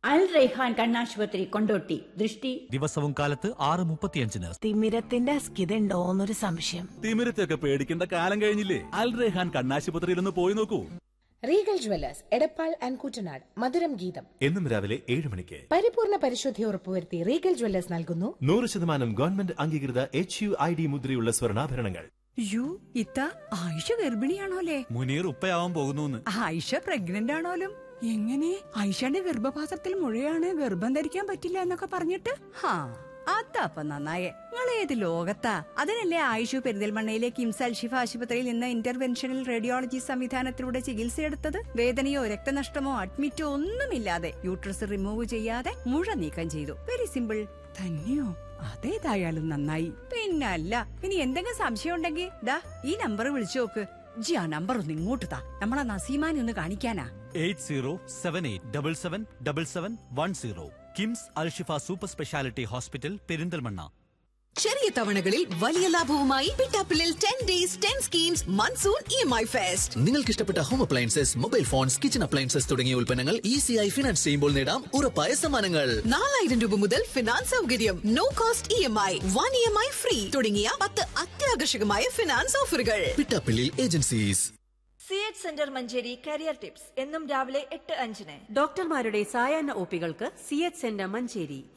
അൽ റൈഹാൻ കണ്ണാശുപത്രി കൊണ്ടോട്ടി ദൃഷ്ടി ദിവസവും കാലത്ത് ആറ് മുപ്പത്തിയഞ്ചിന് തിമിരത്തിന്റെ അസ്കിതയുണ്ടോന്നൊരു സംശയം തിമിരത്തെയൊക്കെ പേടിക്കേണ്ട കാലം കഴിഞ്ഞില്ലേ അൽ റെഹാൻ കണ്ണാശുപത്രിയിൽ ഒന്ന് പോയി നോക്കൂ Regal jewellers Edappal and Koottanad മധുരം ഗീതം എന്നും രാവിലെ ഏഴ് മണിക്ക് പരിപൂർണ പരിശുദ്ധി ഉറപ്പുവരുത്തി റീഗൽ ജ്വല്ലേഴ്സ് നൽകുന്നു നൂറ് ശതമാനം ഗവൺമെന്റ് അംഗീകൃത എച്ച് യു ഐ ഡി മുദ്രയുള്ള സ്വർണ്ണാഭരണങ്ങൾ യു ഇത്ത ആയിഷ ഗർഭിണിയാണോലേ മുനീർ ഉപ്പയാവാൻ പോകുന്നു ആയിഷ പ്രഗ്നന്റ് ആണോലും എങ്ങനെ ആയിഷയുടെ ഗർഭപാത്രത്തിൽ മുഴയാണ് ഗർഭം ധരിക്കാൻ പറ്റില്ല എന്നൊക്കെ പറഞ്ഞിട്ട് ഹാ അതപ്പ നന്നായേ നിങ്ങൾ ഏത് ലോകത്താ അതിനല്ലേ ആയിഷു പെരിന്തൽമണ്ണയിലെ കിംസ് അൽഷിഫ ആശുപത്രിയിൽ നിന്ന് ഇന്റർവെൻഷണൽ റേഡിയോളജി സംവിധാനത്തിലൂടെ ചികിത്സയെടുത്തത് വേദനയോ രക്തനഷ്ടമോ അഡ്മിറ്റോ ഒന്നുമില്ലാതെ യൂട്രസ് റിമൂവ് ചെയ്യാതെ മുഴ നീക്കം ചെയ്തു വെരി സിമ്പിൾ തന്നെയോ അതേതായാലും നന്നായി പിന്നല്ല ഇനി എന്തെങ്കിലും സംശയം ഉണ്ടെങ്കിൽ ദാ ഈ നമ്പർ വിളിച്ചു നോക്ക് ജി ആ നമ്പർ ഒന്ന് ഇങ്ങോട്ട് താ നമ്മളെ നസീമാനെ ഒന്ന് കാണിക്കാനാ eight zero seven eight double seven double seven one zero KIMS Alshifa super speciality hospital Perinthalmanna ചെറിയ തവണകളിൽ വലിയ ലാഭവുമായി പിറ്റാപ്പിളിൽ ten days ten schemes monsoon E M I fest നിങ്ങൾക്ക് ഇഷ്ടപ്പെട്ട home appliances mobile phones kitchen appliances തുടങ്ങിയ ഉൽപ്പന്നങ്ങൾ ഈസിയായി ഫിനാൻസ് ചെയ്യുമ്പോൾ നേടാം ഉറപ്പായ സമ്മാനങ്ങൾ നാലായിരം രൂപ മുതൽ ഫിനാൻസ് സൗകര്യം no cost E M I one E M I free തുടങ്ങിയ പത്ത് അത്യാകർഷകമായ ഫിനാൻസ് ഓഫറുകൾ പിട്ടാപ്പിള്ളിൽ agencies C H centre Manjeri career tips എന്നും രാവിലെ എട്ട് അഞ്ചിന് ഡോക്ടർമാരുടെ സായാഹ്ന ഒപികൾക്ക് സി എച്ച് സെന്റർ മഞ്ചേരി